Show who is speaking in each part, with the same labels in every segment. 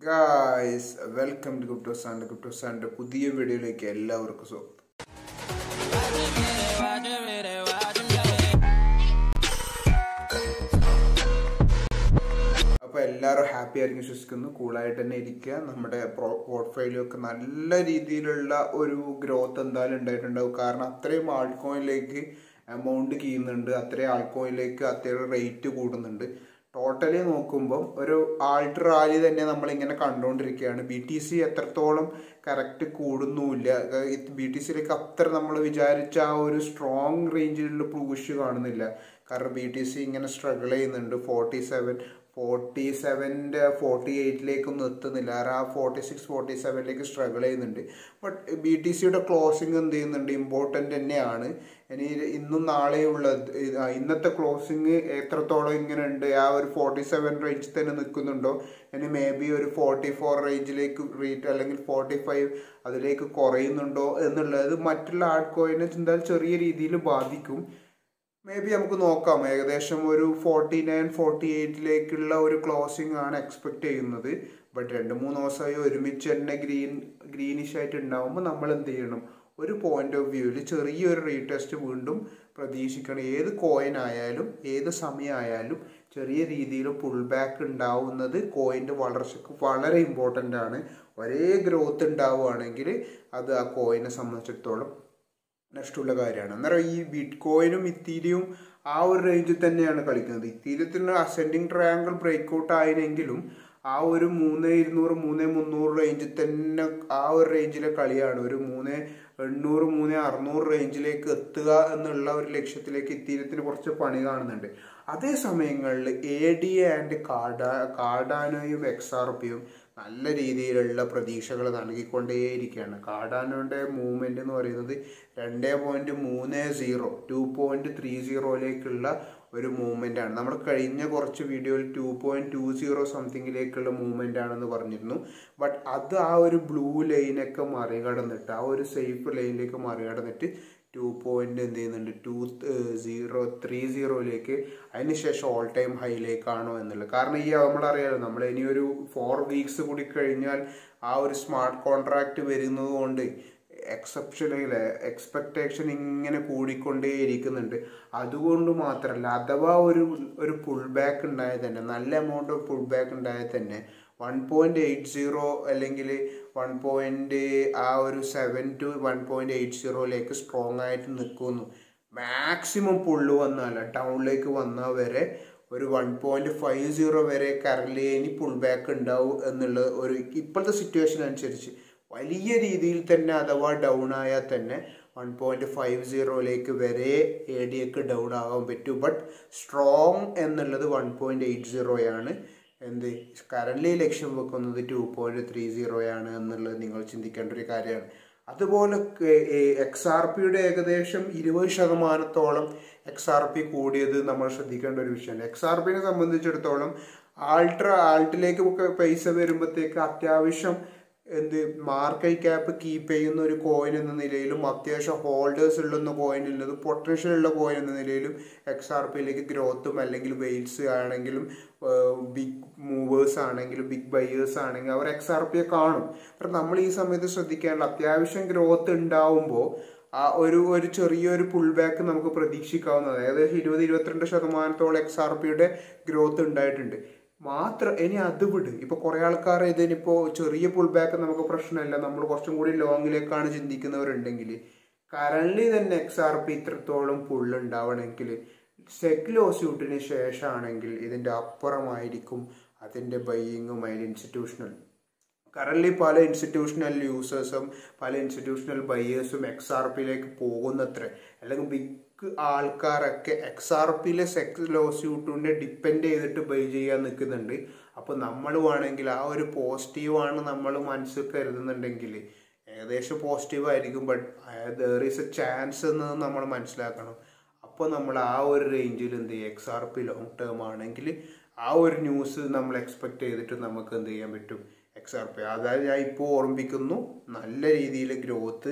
Speaker 1: guys welcome to crypto sand crypto sand പുതിയ വീഡിയോയിലേക്ക് എല്ലാവർക്കും സ്വാഗതം അപ്പോൾ എല്ലാവരും ഹാപ്പി ആയിരിക്കും വിശ്വസിക്കുന്നു കൂളായിട്ട് തന്നെ ഇരിക്കുക നമ്മുടെ പോർട്ട്ഫോളിയോ ഒക്കെ നല്ല രീതിയിലുള്ള ഒരു ഗ്രോത്ത് എന്തായാലും ഉണ്ടായിട്ടുണ്ടാവും കാരണം അത്രയും ആൾട്ട് കോയിനിലേക്ക് എമൗണ്ട് ചെയ്യുന്നുണ്ട് അത്രയും ആൾട്ട് കോയിനിലേക്ക് അത്രയും റേറ്റ് കൂടുന്നുണ്ട് ടോട്ടലി നോക്കുമ്പോൾ ഒരു ആൾട്ട് റാലി തന്നെ നമ്മളിങ്ങനെ കണ്ടുകൊണ്ടിരിക്കുകയാണ് ബി ടി സി എത്രത്തോളം കറക്റ്റ് കൂടുന്നുമില്ല ബി ടി സിയിലേക്ക് അത്ര നമ്മൾ വിചാരിച്ച ആ ഒരു സ്ട്രോങ് റേഞ്ചിലുള്ള പുഷ് കാണുന്നില്ല കാരണം ബി ടി സി ഇങ്ങനെ സ്ട്രഗിൾ ചെയ്യുന്നുണ്ട് ഫോർട്ടി സെവൻ ഫോർട്ടി സെവൻ്റെ ഫോർട്ടി എയ്റ്റിലേക്കൊന്നും എത്തുന്നില്ല കാരണം ആ ഫോർട്ടി സിക്സ് ഫോർട്ടി സെവനിലേക്ക് സ്ട്രഗിൾ ചെയ്യുന്നുണ്ട് ബട്ട് ബി ടി സിയുടെ ക്ലോസിംഗ് എന്ത് ചെയ്യുന്നുണ്ട് ഇമ്പോർട്ടൻ്റ് തന്നെയാണ് ഇനി ഇന്നും നാളെയുള്ള ഇന്നത്തെ ക്ലോസിംഗ് എത്രത്തോളം ഇങ്ങനെ ഉണ്ട് ആ ഒരു ഫോർട്ടി സെവൻ റേഞ്ചിൽ തന്നെ നിൽക്കുന്നുണ്ടോ ഇനി മേ ബി ഒരു ഫോർട്ടി ഫോർ റേഞ്ചിലേക്ക് റേറ്റ് അല്ലെങ്കിൽ ഫോർട്ടി ഫൈവ് അതിലേക്ക് കുറയുന്നുണ്ടോ എന്നുള്ളത് മറ്റുള്ള ആർട്ട് കോയിനെ എന്തായാലും ചെറിയ രീതിയിൽ ബാധിക്കും മേ ബി നമുക്ക് നോക്കാം ഏകദേശം ഒരു ഫോർട്ടി നയൻ ഫോർട്ടി എയ്റ്റിലേക്കുള്ള ഒരു ക്ലോസിംഗ് ആണ് എക്സ്പെക്ട് ചെയ്യുന്നത് ബട്ട് രണ്ട് മൂന്ന് ദിവസമായി ഒരുമിച്ച് തന്നെ ഗ്രീൻ ഗ്രീനിഷ് ആയിട്ട് ഉണ്ടാകുമ്പോൾ നമ്മൾ എന്ത് ചെയ്യണം ഒരു പോയിന്റ് ഓഫ് വ്യൂവിൽ ചെറിയൊരു റീടെസ്റ്റ് വീണ്ടും പ്രതീക്ഷിക്കണം ഏത് കോയിൻ ആയാലും ഏത് സമയമായാലും ചെറിയ രീതിയിൽ പുൾ ബാക്ക് ഉണ്ടാവുന്നത് കോയിൻ്റെ വളർച്ചയ്ക്ക് വളരെ ഇമ്പോർട്ടൻ്റ് ആണ് ഒരേ ഗ്രോത്ത് ഉണ്ടാവുകയാണെങ്കിൽ അത് ആ കോയിനെ സംബന്ധിച്ചിടത്തോളം നഷ്ടമുള്ള കാര്യമാണ് അന്നേരം ഈ ബിറ്റ് കോയിനും ഇത്തീരിയും ആ ഒരു റേഞ്ചിൽ തന്നെയാണ് കളിക്കുന്നത് ഇത്തീര്യത്തിന് അസെൻഡിങ് ട്രയാങ്കിൾ ബ്രേക്ക് ഔട്ട് ആയെങ്കിലും ആ ഒരു മൂന്ന് ഇരുന്നൂറ് മൂന്ന് മുന്നൂറ് റേഞ്ചിൽ തന്നെ ആ ഒരു റേഞ്ചിലെ കളിയാണ് ഒരു മൂന്ന് എണ്ണൂറ് മൂന്ന് അറുന്നൂറ് റേഞ്ചിലേക്ക് എത്തുക എന്നുള്ള ഒരു ലക്ഷ്യത്തിലേക്ക് ഇത്തീരത്തിന് കുറച്ച് പണി കാണുന്നുണ്ട് അതേ സമയങ്ങളിൽ എ ഡി എ ആൻഡ് കാർഡ കാർഡാനോയും എക്സ് ആർ പിയും നല്ല രീതിയിലുള്ള പ്രതീക്ഷകൾ നൽകിക്കൊണ്ടേയിരിക്കുകയാണ് കാർഡാനോയുടെ മൂവ്മെൻ്റ് എന്ന് പറയുന്നത് രണ്ട് പോയിൻറ്റ് മൂന്ന് സീറോ ടു പോയിൻറ്റ് ത്രീ സീറോയിലേക്കുള്ള ഒരു മൂവ്മെൻ്റ് ആണ് നമ്മൾ കഴിഞ്ഞ കുറച്ച് വീഡിയോയിൽ ടു പോയിൻറ്റ് ടു സീറോ സംതിങ്ങിലേക്കുള്ള മൂവ്മെൻ്റ് ആണെന്ന് പറഞ്ഞിരുന്നു ബട്ട് അത് ആ ഒരു ബ്ലൂ ലൈനൊക്കെ മറികടന്നിട്ട് ആ ഒരു സേഫ് ലൈനിലേക്ക് മറികടന്നിട്ട് ടു പോയിന്റ് എന്ത് ചെയ്യുന്നുണ്ട് ടു സീറോ ത്രീ സീറോയിലേക്ക് അതിനുശേഷം ഓൾ ടൈം ഹൈയിലേക്കാണോ എന്നുള്ളത് കാരണം ഈ നമ്മളറിയാലോ നമ്മൾ ഇനി ഒരു ഫോർ വീക്സ് കൂടി കഴിഞ്ഞാൽ ആ ഒരു സ്മാർട്ട് കോൺട്രാക്റ്റ് വരുന്നത് കൊണ്ട് എക്സെപ്ഷനിലെ എക്സ്പെക്ടേഷൻ ഇങ്ങനെ കൂടിക്കൊണ്ടേയിരിക്കുന്നുണ്ട് അതുകൊണ്ട് മാത്രമല്ല അഥവാ ഒരു ഒരു പുൾ ബാക്ക് ഉണ്ടായാൽ തന്നെ നല്ല എമൗണ്ട് ഓഫ് പുൾ ബാക്ക് ഉണ്ടായാൽ തന്നെ വൺ പോയിന്റ് എയ്റ്റ് സീറോ അല്ലെങ്കിൽ വൺ പോയിന്റ് ആ ഒരു seven two one point eight സീറോയിലേക്ക് സ്ട്രോങ് ആയിട്ട് നിൽക്കുന്നു മാക്സിമം പുള്ള് വന്നാൽ ഡൗണിലേക്ക് വന്നാൽ വരെ ഒരു വൺ പോയിന്റ് ഫൈവ് സീറോ വരെ കറന്റ് ഇനി പുൾ ബാക്ക് ഉണ്ടാവും എന്നുള്ള ഒരു ഇപ്പോഴത്തെ സിറ്റുവേഷൻ അനുസരിച്ച് വലിയ രീതിയിൽ തന്നെ അഥവാ ഡൗൺ ആയാൽ തന്നെ വൺ പോയിന്റ് ഫൈവ് സീറോയിലേക്ക് വരെ എ ഡി എക്ക് ഡൗൺ ആകാൻ പറ്റും ബട്ട് സ്ട്രോങ് എന്നുള്ളത് വൺ പോയിന്റ് എയ്റ്റ് സീറോയാണ് എന്ത് കറൻ്റ് ലക്ഷ്യം വെക്കുന്നത് ടു പോയിന്റ് ത്രീ സീറോയാണ് എന്നുള്ളത് നിങ്ങൾ ചിന്തിക്കേണ്ട ഒരു കാര്യമാണ് അതുപോലെ എക്സ് ആർ പിയുടെ ഏകദേശം ഇരുപത് ശതമാനത്തോളം എക്സ് ആർ പി കൂടിയത് നമ്മൾ ശ്രദ്ധിക്കേണ്ട ഒരു വിഷയമാണ് എക്സ് ആർ പിനെ സംബന്ധിച്ചിടത്തോളം ആൾട്ര ആൾട്ടിലേക്ക് പൈസ വരുമ്പോഴത്തേക്ക് അത്യാവശ്യം എന്ത് മാർക്കറ്റ് ക്യാപ്പ് കീപ്പ് ചെയ്യുന്ന ഒരു കോയിൻ എന്ന നിലയിലും അത്യാവശ്യം ഹോൾഡേഴ്സ് ഉള്ള കോയിൻ ഉള്ളത് പൊട്ടൻഷ്യൽ ഉള്ള കോയിൻ എന്ന നിലയിലും എക്സ് ആർ പിയിലേക്ക് ഗ്രോത്തും അല്ലെങ്കിൽ വെയിൽസ് ആണെങ്കിലും ബിഗ് മൂവേഴ്സ് ആണെങ്കിലും ബിഗ് ബയേഴ്സ് ആണെങ്കിലും അവർ എക്സ് ആർ പിയെ കാണും അപ്പം നമ്മൾ ഈ സമയത്ത് ശ്രദ്ധിക്കാനുള്ള അത്യാവശ്യം ഗ്രോത്ത് ഉണ്ടാവുമ്പോൾ ആ ഒരു ഒരു ചെറിയൊരു പുൾ ബാക്ക് നമുക്ക് പ്രതീക്ഷിക്കാവുന്നത് ഏകദേശം ഇരുപത് ഇരുപത്തിരണ്ട് ശതമാനത്തോളം എക്സ് ആർ പിയുടെ ഗ്രോത്ത് ഉണ്ടായിട്ടുണ്ട് മാത്രം ഇനി അത് വിട് ഇപ്പൊ കുറെ ആൾക്കാർ ഇതിനിപ്പോ ചെറിയ പുൾ ബാക്ക് നമുക്ക് പ്രശ്നമില്ല നമ്മൾ കുറച്ചും കൂടി ലോങ്ങിലേക്കാണ് ചിന്തിക്കുന്നവരുണ്ടെങ്കിൽ കറന്റ് തന്നെ എക്സ് ആർ പി ഇത്രത്തോളം പുള്ളുണ്ടാവണമെങ്കിൽ സെക്ലോ സ്യൂട്ടിന് ശേഷമാണെങ്കിൽ ഇതിന്റെ അപ്പുറമായിരിക്കും അതിന്റെ ബയ്യിങ്ങും അതിന്റെ ഇൻസ്റ്റിറ്റ്യൂഷണൽ കറന്റ് പല ഇൻസ്റ്റിറ്റ്യൂഷണൽ യൂസേഴ്സും പല ഇൻസ്റ്റിറ്റ്യൂഷണൽ ബയേഴ്സും എക്സ് ആർ പിയിലേക്ക് പോകുന്നത്ര അല്ലെങ്കിൽ ബിഗ് ആൾക്കാരൊക്കെ എക്സ് ആർ പിയിലെ സെക്സ് ലോ സ്യൂട്ടിനെ ഡിപ്പെൻഡ് ചെയ്തിട്ട് ബൈ ചെയ്യാൻ നിൽക്കുന്നുണ്ട് അപ്പോൾ നമ്മൾ വേണമെങ്കിൽ ആ ഒരു പോസിറ്റീവാണ് നമ്മൾ മനസ്സിൽ കരുതുന്നുണ്ടെങ്കിൽ ഏകദേശം പോസിറ്റീവ് ആയിരിക്കും but there is a chance എന്ന് നമ്മൾ മനസ്സിലാക്കണം അപ്പോൾ നമ്മൾ ആ ഒരു റേഞ്ചിൽ എന്ത് ചെയ്യും X R P long term ആണെങ്കിൽ ആ ഒരു ന്യൂസ് നമ്മൾ എക്സ്പെക്ട് ചെയ്തിട്ട് നമുക്ക് എന്ത് ചെയ്യാൻ പറ്റും എക്സ് ആർ പി അതായത് ഞാൻ ഇപ്പോൾ ഓർമ്മിപ്പിക്കുന്നു നല്ല രീതിയിൽ ഗ്രോത്ത്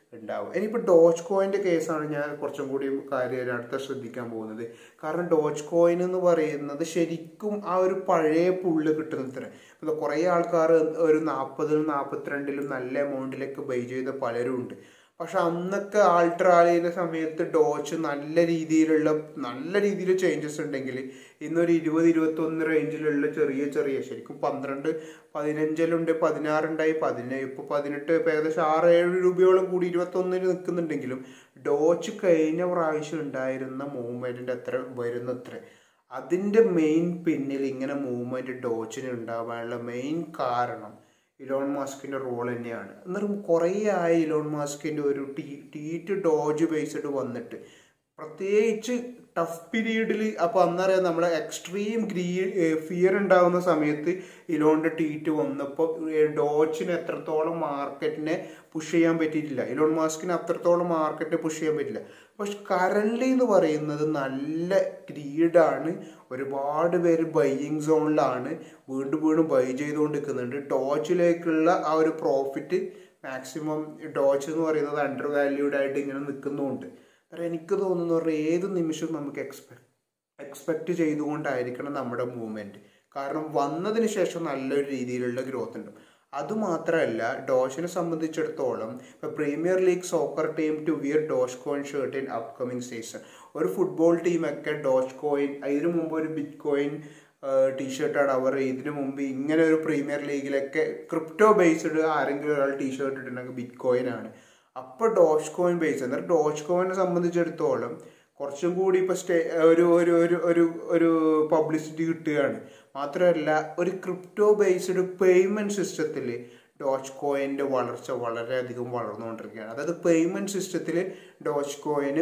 Speaker 1: ഉണ്ടാവും ഇനിയിപ്പോൾ ഡോച്ച് കോയിൻ്റെ കേസാണ് ഞാൻ കുറച്ചും കൂടി കാര്യം അടുത്ത ശ്രദ്ധിക്കാൻ പോകുന്നത് കാരണം ഡോച്ച് കോയിൻ എന്ന് പറയുന്നത് ശരിക്കും ആ ഒരു പഴയ പുള്ള് കിട്ടുന്നത്ര ഇപ്പോൾ കുറേ ആൾക്കാർ ഒരു നാൽപ്പതിലും നാൽപ്പത്തിരണ്ടിലും നല്ല എമൗണ്ടിലൊക്കെ ബൈ ചെയ്ത പലരും ഉണ്ട് പക്ഷെ അന്നൊക്കെ ആൾട്രാലിയുടെ സമയത്ത് ഡോച്ച് നല്ല രീതിയിലുള്ള നല്ല രീതിയിൽ ചേഞ്ചസ് ഉണ്ടെങ്കിൽ ഇന്നൊരു ഇരുപത് ഇരുപത്തൊന്ന് റേഞ്ചിലുള്ള ചെറിയ ചെറിയ ശരിക്കും പന്ത്രണ്ട് പതിനഞ്ചിലുണ്ട് പതിനാറുണ്ടായി പതിനേഴ് ഇപ്പോൾ പതിനെട്ട് ഇപ്പം ഏകദേശം ആറ് ഏഴ് രൂപയോളം കൂടി ഇരുപത്തൊന്നിന് നിൽക്കുന്നുണ്ടെങ്കിലും ഡോച്ച് കഴിഞ്ഞ പ്രാവശ്യം ഉണ്ടായിരുന്ന മൂവ്മെൻറ്റിൻ്റെ അത്ര വരുന്നത്ര അതിൻ്റെ മെയിൻ പിന്നിൽ ഇങ്ങനെ മൂവ്മെൻറ്റ് ഡോച്ചിന് ഉണ്ടാവാനുള്ള മെയിൻ കാരണം ഇലോൺ മാസ്കിന്റെ റോൾ തന്നെയാണ് എന്നിട്ടും കുറേ ആയി ഇലോൺ മാസ്കിന്റെ ഒരു ടീ ടീറ്റ് ഡോജ് ബേസ്ഡ് വന്നിട്ട് പ്രത്യേകിച്ച് ടഫ് പീരീഡിൽ അപ്പോൾ അന്നറിയാം നമ്മളെ എക്സ്ട്രീം ഗ്രീ ഫിയർ ഉണ്ടാകുന്ന സമയത്ത് ഇലോണിന്റെ ട്വീറ്റ് വന്നപ്പോൾ ഡോച്ചിന് എത്രത്തോളം മാർക്കറ്റിനെ പുഷ് ചെയ്യാൻ പറ്റിയിട്ടില്ല ഇലോൺ മാസ്കിന് അത്രത്തോളം മാർക്കറ്റിനെ പുഷ് ചെയ്യാൻ പറ്റില്ല പക്ഷെ കറൻലി എന്ന് പറയുന്നത് നല്ല ഗ്രീഡാണ് ഒരുപാട് പേര് ബൈയിങ് സോണിലാണ് വീണ്ടും വീണ്ടും ബൈ ചെയ്തുകൊണ്ട് നിൽക്കുന്നുണ്ട് ഡോച്ചിലേക്കുള്ള ആ ഒരു പ്രോഫിറ്റ് മാക്സിമം ഡോച്ച് എന്ന് പറയുന്നത് അണ്ടർ വാല്യൂഡ് ആയിട്ട് ഇങ്ങനെ നിൽക്കുന്നുമുണ്ട് കാരണം എനിക്ക് തോന്നുന്നു പറഞ്ഞാൽ ഏത് നിമിഷവും നമുക്ക് എക്സ്പെക്ട് എക്സ്പെക്റ്റ് ചെയ്തുകൊണ്ടായിരിക്കണം നമ്മുടെ മൂവ്മെൻറ്റ് കാരണം വന്നതിന് ശേഷം നല്ലൊരു രീതിയിലുള്ള ഗ്രോത്ത് ഉണ്ട് അതുമാത്രമല്ല ഡോഷിനെ സംബന്ധിച്ചിടത്തോളം ഇപ്പോൾ premier league soccer team to wear Dogecoin shirt in upcoming season ഒരു ഫുട്ബോൾ ടീമൊക്കെ ഡോഷ് കോയിൻ ഇതിനു മുമ്പ് ഒരു ബിറ്റ് കോയിൻ ടീഷർട്ടാണ് അവർ ഇതിനു മുമ്പ് ഇങ്ങനെ ഒരു പ്രീമിയർ ലീഗിലൊക്കെ ക്രിപ്റ്റോ ബേസ്ഡ് ആരെങ്കിലും ഒരാൾ ടീഷർട്ട് ഇട്ടിട്ടുണ്ടെങ്കിൽ ബിറ്റ് കോയിൻ ആണ് അപ്പോൾ ഡോഷ് കോയിൻ ബേസ് എന്നാൽ ഡോഷ് കോയിനെ സംബന്ധിച്ചിടത്തോളം കുറച്ചും കൂടി ഇപ്പോൾ സ്റ്റേ ഒരു ഒരു ഒരു ഒരു ഒരു പബ്ലിസിറ്റി കിട്ടുകയാണ് മാത്രമല്ല ഒരു ക്രിപ്റ്റോ ബേസ്ഡ് പേയ്മെൻറ്റ് സിസ്റ്റത്തിൽ ഡോച്ച് കോയിൻ്റെ വളർച്ച വളരെയധികം വളർന്നുകൊണ്ടിരിക്കുകയാണ് അതായത് പേയ്മെൻറ്റ് സിസ്റ്റത്തിൽ ഡോച്ച് കോയിന്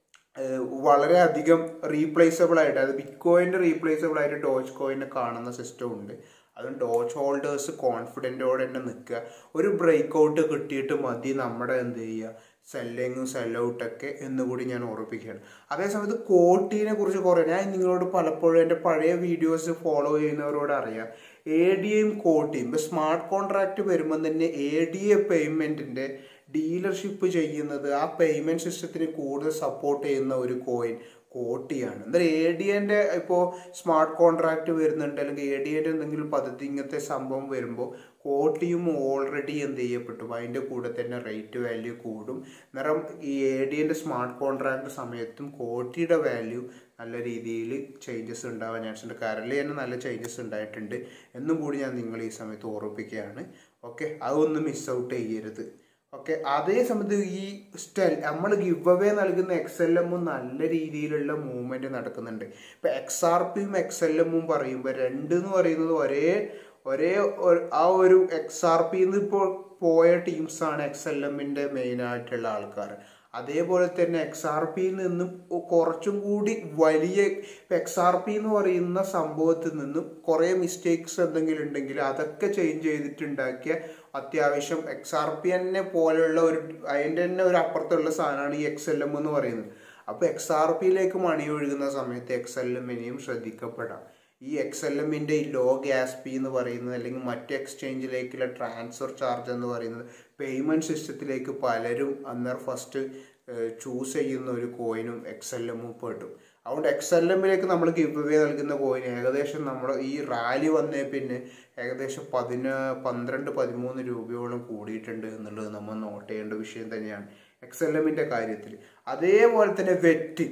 Speaker 1: വളരെയധികം റീപ്ലേസബിൾ ആയിട്ട് അതായത് ബിറ്റ് കോയിൻ്റെ റീപ്ലേസബിൾ ആയിട്ട് ഡോച്ച് കോയിനെ കാണുന്ന സിസ്റ്റം ഉണ്ട് അതും ഡോച്ച് ഹോൾഡേഴ്സ് കോൺഫിഡൻറ്റോടെ തന്നെ നിൽക്കുക ഒരു ബ്രേക്ക് ഔട്ട് കിട്ടിയിട്ട് മതി നമ്മുടെ എന്ത് ചെയ്യുക സെല്ലിങ്ങും സെല്ലൗട്ടൊക്കെ എന്നുകൂടി ഞാൻ ഓർപ്പിക്കുകയാണ് അതേസമയത്ത് കോട്ടീനെ കുറിച്ച് കുറേ ഞാൻ നിങ്ങളോട് പലപ്പോഴും എൻ്റെ പഴയ വീഡിയോസ് ഫോളോ ചെയ്യുന്നവരോട് അറിയാം എ ഡി എയും കോട്ടിയും ഇപ്പോൾ സ്മാർട്ട് കോൺട്രാക്റ്റ് വരുമ്പോൾ തന്നെ എ ഡി എ പേയ്മെൻറ്റിൻ്റെ ഡീലർഷിപ്പ് ചെയ്യുന്നത് ആ പേയ്മെൻറ്റ് സിസ്റ്റത്തിന് കൂടുതൽ സപ്പോർട്ട് ചെയ്യുന്ന ഒരു കോയിൻ കോട്ടിയാണ് എന്താ എ ഡി എൻ്റെ ഇപ്പോൾ സ്മാർട്ട് കോൺട്രാക്റ്റ് വരുന്നുണ്ട് അല്ലെങ്കിൽ എ ഡി എൻ്റെ എന്തെങ്കിലും പദ്ധതി ഇങ്ങനത്തെ സംഭവം വരുമ്പോൾ കോട്ടിയും ഓൾറെഡി എന്ത് ചെയ്യപ്പെട്ടു അതിൻ്റെ കൂടെ തന്നെ റേറ്റ് വാല്യൂ കൂടും അന്നേരം ഈ എ ഡി എൻ്റെ സ്മാർട്ട് കോൺട്രാക്ട് സമയത്തും കോട്ടിയുടെ വാല്യൂ നല്ല രീതിയിൽ ചേഞ്ചസ് ഉണ്ടാവാൻ ചാൻസ് ഉണ്ട് കറലി തന്നെ നല്ല ചേഞ്ചസ് ഉണ്ടായിട്ടുണ്ട് എന്നും കൂടി ഞാൻ നിങ്ങൾ ഈ സമയത്ത് ഓർമ്മിപ്പിക്കുകയാണ് ഓക്കെ അതൊന്നും മിസ് ഔട്ട് ചെയ്യരുത് ഓക്കെ അതേ സമയത്ത് ഈ സ്റ്റെൽ നമ്മൾ ഗിവ് അവേ നൽകുന്ന എക്സ് എൽ എമ്മും നല്ല രീതിയിലുള്ള മൂവ്മെന്റ് നടക്കുന്നുണ്ട് ഇപ്പൊ എക്സ് ആർ പിയും എക്സ് എൽ എമ്മും പറയുമ്പോൾ രണ്ട് എന്ന് പറയുന്നത് ഒരേ ഒരേ ആ ഒരു എക്സ് ആർ പിന്ന് ഇപ്പോൾ പോയ ടീംസാണ് എക്സ് എൽ എമ്മിന്റെ മെയിൻ ആയിട്ടുള്ള ആൾക്കാർ അതേപോലെ തന്നെ എക്സ് ആർ പിയിൽ നിന്നും കുറച്ചും കൂടി വലിയ എക്സ് ആർ പി എന്ന് പറയുന്ന സംഭവത്തിൽ നിന്നും കുറേ മിസ്റ്റേക്സ് എന്തെങ്കിലും ഉണ്ടെങ്കിൽ അതൊക്കെ ചേഞ്ച് ചെയ്തിട്ടുണ്ടാക്കിയ അത്യാവശ്യം എക്സ് ആർ പി തന്നെ പോലെയുള്ള ഒരു അതിൻ്റെ തന്നെ ഒരു അപ്പുറത്തുള്ള സാധനമാണ് ഈ എക്സ് എൽ എം എന്ന് പറയുന്നത് അപ്പോൾ എക്സ് ആർ പിയിലേക്ക് മണി ഒഴുകുന്ന സമയത്ത് എക്സ് എൽ എമ്മിനെയും ശ്രദ്ധിക്കപ്പെടാം ഈ എക്സ് എൽ എമ്മിൻ്റെ ഈ ലോ ഗ്യാസ് പി എന്ന് പറയുന്നത് അല്ലെങ്കിൽ മറ്റ് എക്സ്ചേഞ്ചിലേക്കുള്ള ട്രാൻസ്ഫർ ചാർജ് എന്ന് പറയുന്നത് പേയ്മെൻറ്റ് സിസ്റ്റത്തിലേക്ക് പലരും അന്നേരം ഫസ്റ്റ് ചൂസ് ചെയ്യുന്ന ഒരു കോയിനും എക്സ് എൽ എമ്മും പെടും അതുകൊണ്ട് എക്സ് എൽ എമ്മിലേക്ക് നമ്മൾ ഗിവ് അവേ നൽകുന്ന കോയിൻ ഏകദേശം നമ്മൾ ഈ റാലി വന്നേ പിന്നെ ഏകദേശം പതിന പന്ത്രണ്ട് പതിമൂന്ന് രൂപയോളം കൂടിയിട്ടുണ്ട് എന്നുള്ളത് നമ്മൾ നോട്ട് ചെയ്യേണ്ട വിഷയം തന്നെയാണ് എക്സ് എൽ എമ്മിൻ്റെ കാര്യത്തിൽ അതേപോലെ തന്നെ വെറ്റ്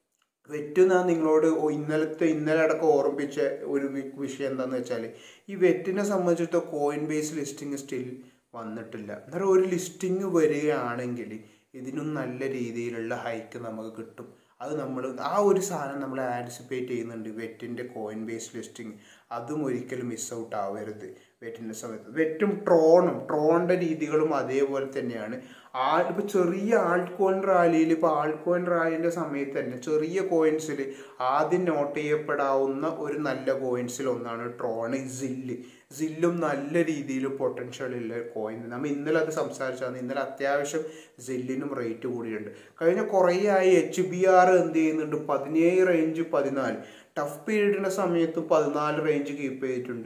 Speaker 1: വെറ്റ് ഞാൻ നിങ്ങളോട് ഇന്നലത്തെ ഇന്നലെ അടക്കം ഓർമ്മിപ്പിച്ച ഒരു വിഷയം എന്താണെന്ന് വെച്ചാൽ ഈ വെറ്റിനെ സംബന്ധിച്ചിട്ട് കോയിൻ ബേസ് ലിസ്റ്റിംഗ് സ്റ്റിൽ വന്നിട്ടില്ല അന്നേരം ഒരു ലിസ്റ്റിംഗ് വരികയാണെങ്കിൽ ഇതിനും നല്ല രീതിയിലുള്ള ഹൈക്ക് നമുക്ക് കിട്ടും അത് നമ്മൾ ആ ഒരു സാധനം നമ്മൾ ആൻറ്റിസിപ്പേറ്റ് ചെയ്യുന്നുണ്ട് വെറ്റിൻ്റെ കോയിൻ ബേസ് ലിസ്റ്റിംഗ് അതും ഒരിക്കലും മിസ് ഔട്ട് ആവരുത് വെറ്റിൻ്റെ സമയത്ത് വെറ്റും ട്രോണും ട്രോണിൻ്റെ രീതികളും അതേപോലെ തന്നെയാണ് ആ ഇപ്പോൾ ചെറിയ ആൾട്ട് കോയിൻ റാലിയിൽ ഇപ്പോൾ ആൾട്ട് കോയിൻ റാലിൻ്റെ സമയത്ത് തന്നെ ചെറിയ കോയിൻസിൽ ആദ്യം നോട്ട് ചെയ്യപ്പെടാവുന്ന ഒരു നല്ല കോയിൻസിൽ ഒന്നാണ് ട്രോണ് സില്ല് സില്ലും നല്ല രീതിയിൽ പൊട്ടൻഷ്യൽ ഉള്ള കോയിൻ നമ്മൾ ഇന്നലെ അത് സംസാരിച്ചാണ് ഇന്നലെ അത്യാവശ്യം സില്ലിനും റേറ്റ് കൂടിയിട്ടുണ്ട് കഴിഞ്ഞ കുറേ ആയി എച്ച് ബി ആർ എന്ത് ചെയ്യുന്നുണ്ട് പതിനേഴ് റേഞ്ച് പതിനാല് ടഫ് പീരീഡിൻ്റെ സമയത്തും പതിനാല് റേഞ്ച് കീപ്പ് ചെയ്തിട്ടുണ്ട്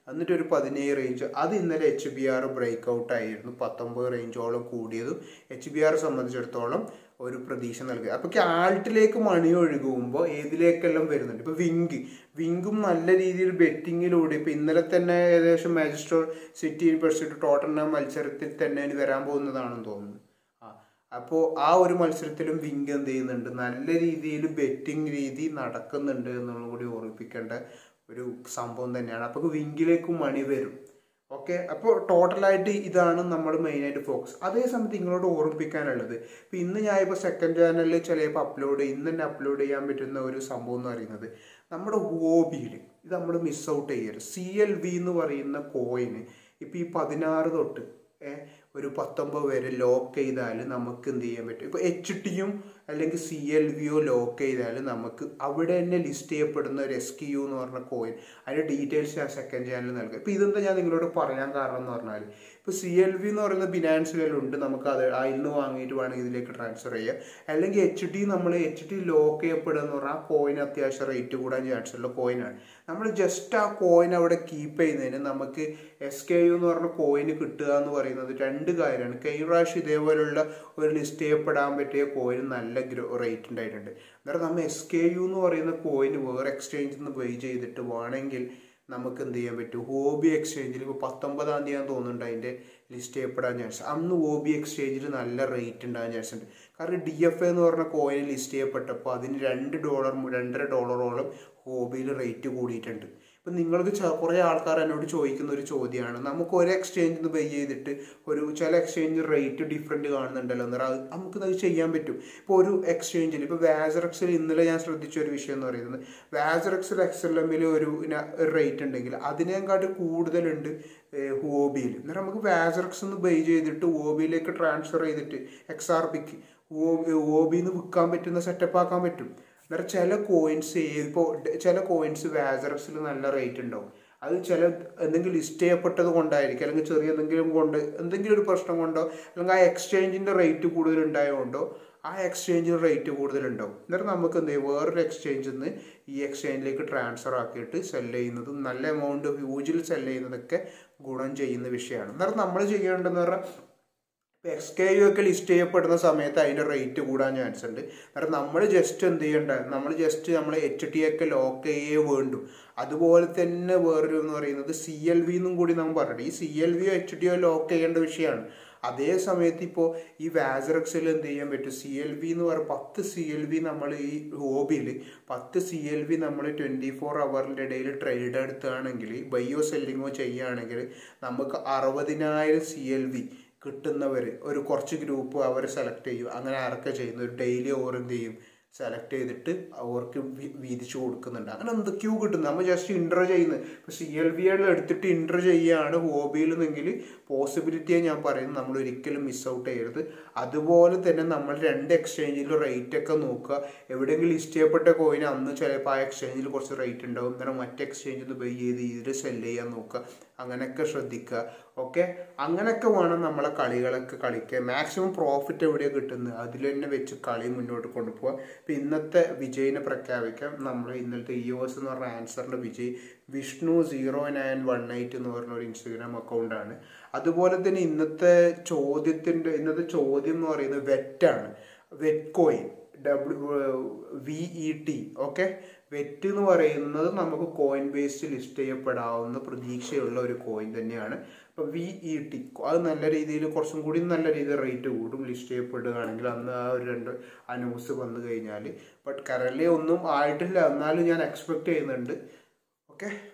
Speaker 1: എന്നിട്ട് ഒരു പതിനേഴ് റേഞ്ച് അത് ഇന്നലെ H B R break out ആയിരുന്നു പത്തൊമ്പത് റേഞ്ചോളം കൂടിയതും എച്ച് ബി ആർ സംബന്ധിച്ചിടത്തോളം ഒരു പ്രതീക്ഷ നൽകുക അപ്പോൾ ആൾട്ടിലേക്ക് മണി ഒഴുകുമ്പോൾ ഏതിലേക്കെല്ലാം വരുന്നുണ്ട് ഇപ്പോൾ വിങ്ക് വിങ്കും നല്ല രീതിയിൽ ബെറ്റിങ്ങിലൂടെ ഇപ്പോൾ ഇന്നലെ തന്നെ ഏകദേശം മാജിസ്റ്റർ സിറ്റി യൂണിവേഴ്സിറ്റി ടോട്ടർന മത്സരത്തിൽ തന്നെ ഇനി വരാൻ പോകുന്നതാണെന്ന് തോന്നുന്നു ആ അപ്പോൾ ആ ഒരു മത്സരത്തിലും വിങ്ക് എന്ത് ചെയ്യുന്നുണ്ട് നല്ല രീതിയിൽ ബെറ്റിംഗ് രീതി നടക്കുന്നുണ്ട് എന്നുള്ളത് കൂടി ഓർമ്മിപ്പിക്കേണ്ട ഒരു സംഭവം തന്നെയാണ് അപ്പോൾ വിങ്കിലേക്കും മണി വരും ഓക്കെ അപ്പോൾ ടോട്ടലായിട്ട് ഇതാണ് നമ്മൾ മെയിനായിട്ട് ഫോക്കസ് അതേ സമയത്ത് നിങ്ങളോട് ഓർമ്മിപ്പിക്കാനുള്ളത് ഇപ്പം ഇന്ന് ഞാൻ ഇപ്പോൾ സെക്കൻഡ് ചാനലിൽ ചിലപ്പോൾ അപ്ലോഡ് ഇന്ന് തന്നെ അപ്ലോഡ് ചെയ്യാൻ പറ്റുന്ന ഒരു സംഭവം എന്ന് പറയുന്നത് നമ്മുടെ ഹോബിയിൽ ഇത് നമ്മൾ മിസ് ഔട്ട് ചെയ്യരുത് സി എൽ വി എന്ന് പറയുന്ന കോയിന് ഇപ്പം ഈ പതിനാറ് തൊട്ട് ഒരു പത്തൊമ്പത് വരെ ലോക്ക് ചെയ്താൽ നമുക്ക് എന്ത് ചെയ്യാൻ പറ്റും ഇപ്പോൾ എച്ച് ടിയും അല്ലെങ്കിൽ സി എൽ വിയോ ലോക്ക് ചെയ്താൽ നമുക്ക് അവിടെ തന്നെ ലിസ്റ്റ് ചെയ്യപ്പെടുന്ന ഒരു എസ് ക്യു എന്ന് പറഞ്ഞ കോയിൻ അതിൻ്റെ ഡീറ്റെയിൽസ് ഞാൻ സെക്കൻഡ് ചാനലിൽ നൽകാം ഇപ്പോൾ ഇതെന്താ ഞാൻ നിങ്ങളോട് പറയാൻ കാരണം എന്ന് പറഞ്ഞാൽ ഇപ്പോൾ സി എൽ വി എന്ന് പറയുന്ന ബിനാൻസിലുണ്ട് നമുക്ക് അത് അതിൽ നിന്ന് വാങ്ങിയിട്ട് വേണമെങ്കിൽ ഇതിലേക്ക് ട്രാൻസ്ഫർ ചെയ്യാം അല്ലെങ്കിൽ എച്ച് ഡി നമ്മൾ എച്ച് ഡി ലോക്ക് ചെയ്യപ്പെടുക എന്ന് പറഞ്ഞാൽ ആ കോയിൻ അത്യാവശ്യം റേറ്റ് കൂടാൻ ചാൻസ് ഉള്ള കോയിനാണ് നമ്മൾ ജസ്റ്റ് ആ കോയിൻ അവിടെ കീപ്പ് ചെയ്യുന്നതിന് നമുക്ക് എസ് കെ യു എന്ന് പറഞ്ഞ കോയിന് കിട്ടുക എന്ന് പറയുന്നത് രണ്ട് കാര്യമാണ് കഴിഞ്ഞ പ്രാവശ്യം ഇതേപോലുള്ള ഒരു ലിസ്റ്റ് ചെയ്യപ്പെടാൻ പറ്റിയ കോയിൻ നല്ല റേറ്റ് ഉണ്ടായിട്ടുണ്ട് അന്നേരം നമ്മൾ എസ് കെ യു എന്ന് പറയുന്ന കോയിൻ വേറെ എക്സ്ചേഞ്ചിൽ നിന്ന് ബൈ ചെയ്തിട്ട് വേണമെങ്കിൽ നമുക്ക് എന്ത് ചെയ്യാൻ പറ്റും ഹോബി എക്സ്ചേഞ്ചിൽ ഇപ്പോൾ പത്തൊമ്പതാം തീയതി തോന്നുന്നുണ്ട് അതിൻ്റെ ലിസ്റ്റ് ചെയ്യപ്പെടാൻ ചാൻസ് അന്ന് ഹോബി എക്സ്ചേഞ്ചിൽ നല്ല റേറ്റ് ഉണ്ടാകാൻ ചാൻസ് ഉണ്ട് കാരണം ഡി എഫ് എന്ന് പറഞ്ഞ കോയിൻ ലിസ്റ്റ് ചെയ്യപ്പെട്ടപ്പോൾ അതിന് രണ്ട് ഡോളർ രണ്ടര ഡോളറോളം ഹോബിയിൽ റേറ്റ് കൂടിയിട്ടുണ്ട് ഇപ്പം നിങ്ങൾക്ക് കുറേ ആൾക്കാർ എന്നോട് ചോദിക്കുന്ന ഒരു ചോദ്യമാണ് നമുക്ക് ഒരു എക്സ്ചേഞ്ചിൽ നിന്ന് പേ ചെയ്തിട്ട് ഒരു ചില എക്സ്ചേഞ്ച് റേറ്റ് ഡിഫറെൻറ്റ് കാണുന്നുണ്ടല്ലോ എന്നേരം അത് നമുക്കത് ചെയ്യാൻ പറ്റും ഇപ്പോൾ ഒരു എക്സ്ചേഞ്ചിൽ ഇപ്പോൾ വാസറക്സിൽ ഇന്നലെ ഞാൻ ശ്രദ്ധിച്ച ഒരു വിഷയം എന്ന് പറയുന്നത് വാസറക്സിൽ എക്സ് എൽ എമ്മിൽ ഒരു റേറ്റ് ഉണ്ടെങ്കിൽ അതിനേക്കാട്ട് കൂടുതലുണ്ട് ഹോബിയിൽ അന്നേരം നമുക്ക് വാസറക്സ് നിന്ന് ബൈ ചെയ്തിട്ട് ഹോബിയിലേക്ക് ട്രാൻസ്ഫർ ചെയ്തിട്ട് എക്സ് ആർ പിക്ക് ഹോബിന്ന് വിൽക്കാൻ പറ്റുന്ന സെറ്റപ്പ് ആക്കാൻ പറ്റും അന്നേരം ചില കോയിൻസ് ഇപ്പോൾ ചില കോയിൻസ് വാസറക്സിൽ നല്ല റേറ്റ് ഉണ്ടാവും അത് ചില എന്തെങ്കിലും ലിസ്റ്റ് ചെയ്യപ്പെട്ടത് കൊണ്ടായിരിക്കും അല്ലെങ്കിൽ ചെറിയ എന്തെങ്കിലും കൊണ്ട് എന്തെങ്കിലും ഒരു പ്രശ്നം കൊണ്ടോ അല്ലെങ്കിൽ ആ എക്സ്ചേഞ്ചിൻ്റെ റേറ്റ് കൂടുതൽ ഉണ്ടായതുകൊണ്ടോ ആ എക്സ്ചേഞ്ചിന് റേറ്റ് കൂടുതലുണ്ടാവും എന്നിട്ട് നമുക്ക് എന്ത് ചെയ്യും വേറൊരു എക്സ്ചേഞ്ചിൽ നിന്ന് ഈ എക്സ്ചേഞ്ചിലേക്ക് ട്രാൻസ്ഫർ ആക്കിയിട്ട് സെല് ചെയ്യുന്നത് നല്ല എമൗണ്ട് ഹ്യൂജിൽ സെല് ചെയ്യുന്നതൊക്കെ ഗുണം ചെയ്യുന്ന വിഷയമാണ് എന്നിട്ട് നമ്മൾ ചെയ്യേണ്ടതെന്ന് പറഞ്ഞാൽ ഇപ്പോൾ എക്സ് കെ യു ഒക്കെ ലിസ്റ്റ് ചെയ്യപ്പെടുന്ന സമയത്ത് അതിൻ്റെ റേറ്റ് കൂടാൻ ചാൻസ് ഉണ്ട് കാരണം നമ്മൾ ജസ്റ്റ് എന്ത് ചെയ്യണ്ട നമ്മൾ ജസ്റ്റ് നമ്മൾ എച്ച് ടി ഒക്കെ ലോക്ക് ചെയ്യേ വേണ്ടു അതുപോലെ തന്നെ വേറൊരു എന്ന് പറയുന്നത് സി എൽ വി എന്നും കൂടി നമ്മൾ പറഞ്ഞിട്ട് ഈ സി എൽ വിയോ എച്ച് ഡിയോ ലോക്ക് ചെയ്യേണ്ട വിഷയമാണ് അതേ സമയത്ത് ഇപ്പോൾ ഈ വാസറക്സിൽ എന്ത് ചെയ്യാൻ പറ്റും സി എൽ വി എന്ന് പറയുക പത്ത് സി എൽ വി നമ്മൾ ഈ ഹോബിയിൽ പത്ത് സി എൽ വി നമ്മൾ ട്വൻറ്റി ഫോർ അവറിൻ്റെ ഇടയിൽ ട്രേഡ് എടുക്കുകയാണെങ്കിൽ ബയ്യോ സെല്ലിങ്ങോ ചെയ്യുകയാണെങ്കിൽ നമുക്ക് അറുപതിനായിരം സി എൽ വി കിട്ടുന്നവർ ഒരു കുറച്ച് ഗ്രൂപ്പ് അവർ സെലക്ട് ചെയ്യും അങ്ങനെ ആരൊക്കെ ചെയ്യുന്നു ഒരു ഡെയിലി ഓവർ എന്ത് ചെയ്യും സെലക്ട് ചെയ്തിട്ട് അവർക്ക് വീതിച്ചു കൊടുക്കുന്നുണ്ട് അങ്ങനെ എന്തൊക്കെയോ കിട്ടുന്നു നമ്മൾ ജസ്റ്റ് ഇൻട്രോ ചെയ്യുന്നത് ഇപ്പോൾ സി എൽ വി എല്ലാം എടുത്തിട്ട് ഇൻട്രോ ചെയ്യുകയാണ് ഹോബിയിൽ നിന്നെങ്കിൽ പോസിബിലിറ്റിയെ ഞാൻ പറയുന്നത് നമ്മൾ ഒരിക്കലും മിസ് ഔട്ട് ചെയ്യരുത് അതുപോലെ തന്നെ നമ്മൾ രണ്ട് എക്സ്ചേഞ്ചിൽ റേറ്റ് ഒക്കെ നോക്കുക എവിടെയെങ്കിലും ലിസ്റ്റ് ചെയ്യപ്പെട്ട കോയിന് അന്ന് ചിലപ്പോൾ ആ എക്സ്ചേഞ്ചിൽ കുറച്ച് റേറ്റ് ഉണ്ടാവും അന്നേരം മറ്റ് എക്സ്ചേഞ്ചിൽ നിന്ന് ബൈ ചെയ്ത് ഇതിൽ സെല് ചെയ്യാൻ നോക്കുക അങ്ങനെയൊക്കെ ശ്രദ്ധിക്കുക ഓക്കെ അങ്ങനെയൊക്കെ വേണം നമ്മളെ കളികളൊക്കെ കളിക്കുക മാക്സിമം പ്രോഫിറ്റ് എവിടെയാണ് കിട്ടുന്നത് അതിൽ തന്നെ വെച്ച് കളി മുന്നോട്ട് കൊണ്ടുപോകുക ഇപ്പം ഇന്നത്തെ വിജയിനെ പ്രഖ്യാപിക്കാം നമ്മൾ ഇന്നലത്തെ ഇ ഒ എസ് എന്ന് പറഞ്ഞ ആൻസറിൻ്റെ Vijay Vishnu zero nine one eight എന്ന് പറഞ്ഞ ഒരു ഇൻസ്റ്റഗ്രാം അക്കൗണ്ടാണ് അതുപോലെ തന്നെ ഇന്നത്തെ ചോദ്യത്തിൻ്റെ ഇന്നത്തെ ചോദ്യം എന്ന് പറയുന്നത് വെറ്റാണ് wet coin W V E T okay wet എന്ന് പറയുന്നത് നമുക്ക് കോയിൻ ബേസ്ഡ് ലിസ്റ്റ് ചെയ്യപ്പെടാവുന്ന പ്രതീക്ഷയുള്ള ഒരു കോയിൻ തന്നെയാണ് അപ്പോൾ വി ഇ ടി അത് നല്ല രീതിയിൽ കുറച്ചും കൂടി നല്ല രീതിയിൽ റേറ്റ് കൂടും ലിസ്റ്റ് ചെയ്യപ്പെടുകയാണെങ്കിൽ അന്ന് ആ ഒരു രണ്ട് ആ ന്യൂസ് വന്നു കഴിഞ്ഞാൽ ബട്ട് കറൻലി ഒന്നും ആയിട്ടില്ല എന്നാലും ഞാൻ എക്സ്പെക്ട് ചെയ്യുന്നുണ്ട് ഓക്കെ